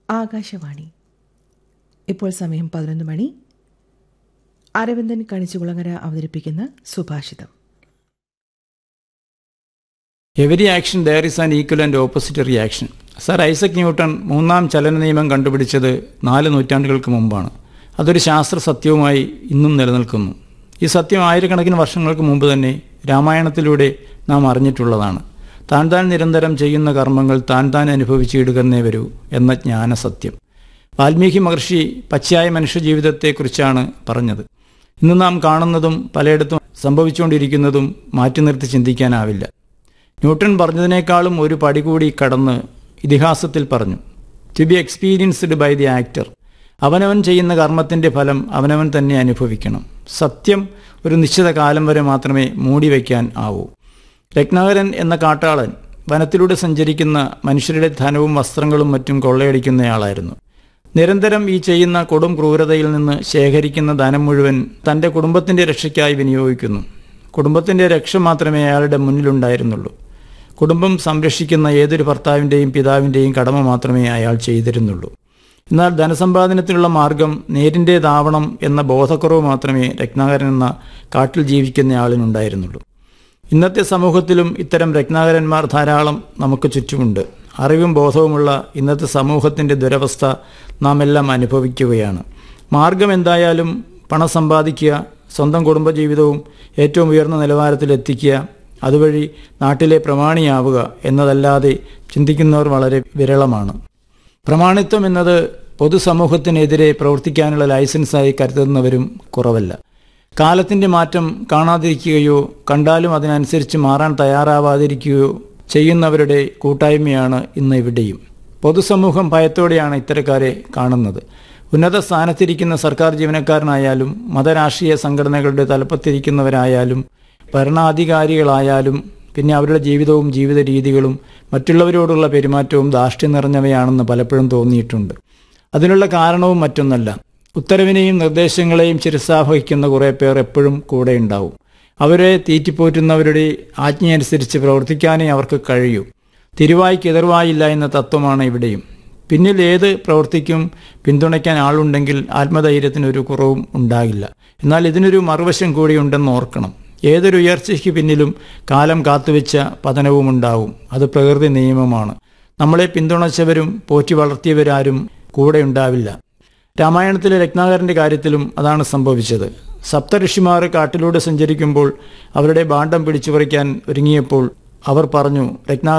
ആകാശവാണി ഇപ്പോൾ സമയം പതിനൊന്ന് മണി അരവിന്ദൻ കണിച്ചുകുളങ്ങര അവതരിപ്പിക്കുന്ന സുഭാഷിതം every action there is an equal and opposite reaction sir Isaac Newton മൂന്നാം ചലന നിയമം കണ്ടുപിടിച്ചത് നാല് നൂറ്റാണ്ടുകൾക്ക് മുമ്പാണ് അതൊരു ശാസ്ത്ര സത്യവുമായി ഇന്നും നിലനിൽക്കുന്നു ഈ സത്യം ആയിരക്കണക്കിന് വർഷങ്ങൾക്ക് മുമ്പ് തന്നെ രാമായണത്തിലൂടെ നാം അറിഞ്ഞിട്ടുള്ളതാണ് താൻ താൻ നിരന്തരം ചെയ്യുന്ന കർമ്മങ്ങൾ താൻ താൻ അനുഭവിച്ചിടുകന്നേ വരൂ എന്ന ജ്ഞാനസത്യം വാൽമീകി മഹർഷി പച്ചയായ മനുഷ്യജീവിതത്തെക്കുറിച്ചാണ് പറഞ്ഞത് ഇന്ന് നാം കാണുന്നതും പലയിടത്തും സംഭവിച്ചുകൊണ്ടിരിക്കുന്നതും മാറ്റി നിർത്തി ചിന്തിക്കാനാവില്ല ന്യൂട്ടൺ പറഞ്ഞതിനേക്കാളും ഒരു പടി കൂടി കടന്ന് ഇതിഹാസത്തിൽ പറഞ്ഞു to be experienced by the actor അവനവൻ ചെയ്യുന്ന കർമ്മത്തിൻ്റെ ഫലം അവനവൻ തന്നെ അനുഭവിക്കണം സത്യം ഒരു നിശ്ചിത കാലം വരെ മാത്രമേ മൂടി വയ്ക്കാൻ ആവൂ രത്നാകരൻ എന്ന കാട്ടാളൻ വനത്തിലൂടെ സഞ്ചരിക്കുന്ന മനുഷ്യരുടെ ധനവും വസ്ത്രങ്ങളും മറ്റും കൊള്ളയടിക്കുന്നയാളായിരുന്നു നിരന്തരം ഈ ചെയ്യുന്ന കൊടും ക്രൂരതയിൽ നിന്ന് ശേഖരിക്കുന്ന ധനം മുഴുവൻ തൻ്റെ കുടുംബത്തിൻ്റെ രക്ഷയ്ക്കായി വിനിയോഗിക്കുന്നു കുടുംബത്തിൻ്റെ രക്ഷ മാത്രമേ അയാളുടെ മുന്നിലുണ്ടായിരുന്നുള്ളൂ കുടുംബം സംരക്ഷിക്കുന്ന ഏതൊരു ഭർത്താവിൻ്റെയും പിതാവിൻ്റെയും കടമ മാത്രമേ അയാൾ ചെയ്തിരുന്നുള്ളൂ എന്നാൽ ധനസമ്പാദനത്തിനുള്ള മാർഗം നേരിൻ്റേതാവണം എന്ന ബോധക്കുറവ് മാത്രമേ രത്നാകരൻ എന്ന കാട്ടിൽ ജീവിക്കുന്ന ആളിനുണ്ടായിരുന്നുള്ളൂ ഇന്നത്തെ സമൂഹത്തിലും ഇത്തരം രത്നാകരന്മാർ ധാരാളം നമുക്ക് ചുറ്റുമുണ്ട് അറിവും ബോധവുമുള്ള ഇന്നത്തെ സമൂഹത്തിൻ്റെ ദുരവസ്ഥ നാം എല്ലാം അനുഭവിക്കുകയാണ് മാർഗം എന്തായാലും പണം സമ്പാദിക്കുക സ്വന്തം കുടുംബജീവിതവും ഏറ്റവും ഉയർന്ന നിലവാരത്തിലെത്തിക്കുക അതുവഴി നാട്ടിലെ പ്രമാണിയാവുക എന്നതല്ലാതെ ചിന്തിക്കുന്നവർ വളരെ വിരളമാണ് പ്രമാണിത്വം എന്നത് പൊതുസമൂഹത്തിനെതിരെ പ്രവർത്തിക്കാനുള്ള ലൈസൻസായി കരുതുന്നവരും കുറവല്ല കാലത്തിൻ്റെ മാറ്റം കാണാതിരിക്കുകയോ കണ്ടാലും അതിനനുസരിച്ച് മാറാൻ തയ്യാറാവാതിരിക്കുകയോ ചെയ്യുന്നവരുടെ കൂട്ടായ്മയാണ് ഇന്ന് ഇവിടെയും പൊതുസമൂഹം ഭയത്തോടെയാണ് ഇത്തരക്കാരെ കാണുന്നത് ഉന്നത സ്ഥാനത്തിരിക്കുന്ന സർക്കാർ ജീവനക്കാരനായാലും മതരാഷ്ട്രീയ സംഘടനകളുടെ തലപ്പത്തിരിക്കുന്നവരായാലും ഭരണാധികാരികളായാലും പിന്നെ അവരുടെ ജീവിതവും ജീവിത രീതികളും മറ്റുള്ളവരോടുള്ള പെരുമാറ്റവും ധാർഷ്ട്യം നിറഞ്ഞവയാണെന്ന് പലപ്പോഴും തോന്നിയിട്ടുണ്ട് അതിനുള്ള കാരണവും മറ്റൊന്നല്ല ഉത്തരവിനെയും നിർദ്ദേശങ്ങളെയും ശിരസാവഹിക്കുന്ന കുറേ പേർ എപ്പോഴും കൂടെ ഉണ്ടാവും അവരെ തീറ്റിപ്പോറ്റുന്നവരുടെ ആജ്ഞയനുസരിച്ച് പ്രവർത്തിക്കാനേ അവർക്ക് കഴിയൂ തിരുവായ്ക്ക് എതിർവായില്ല എന്ന തത്വമാണ് ഇവിടെയും പിന്നിൽ ഏത് പ്രവൃത്തിക്കും പിന്തുണയ്ക്കാൻ ആളുണ്ടെങ്കിൽ ആത്മധൈര്യത്തിനൊരു കുറവും ഉണ്ടാകില്ല എന്നാൽ ഇതിനൊരു മറുവശം കൂടി ഉണ്ടെന്ന് ഓർക്കണം ഏതൊരു ഉയർച്ചയ്ക്ക് പിന്നിലും കാലം കാത്തുവെച്ച പതനവും ഉണ്ടാവും അത് പ്രകൃതി നിയമമാണ് നമ്മളെ പിന്തുണച്ചവരും പോറ്റി വളർത്തിയവരാരും കൂടെ ഉണ്ടാവില്ല രാമായണത്തിലെ രത്നാകരന്റെ കാര്യത്തിലും അതാണ് സംഭവിച്ചത് സപ്തഋഷിമാർ കാട്ടിലൂടെ സഞ്ചരിക്കുമ്പോൾ അവരുടെ ഭാണ്ഡം പിടിച്ചു പറിക്കാൻ ഒരുങ്ങിയപ്പോൾ അവർ പറഞ്ഞു രത്നാകരൻ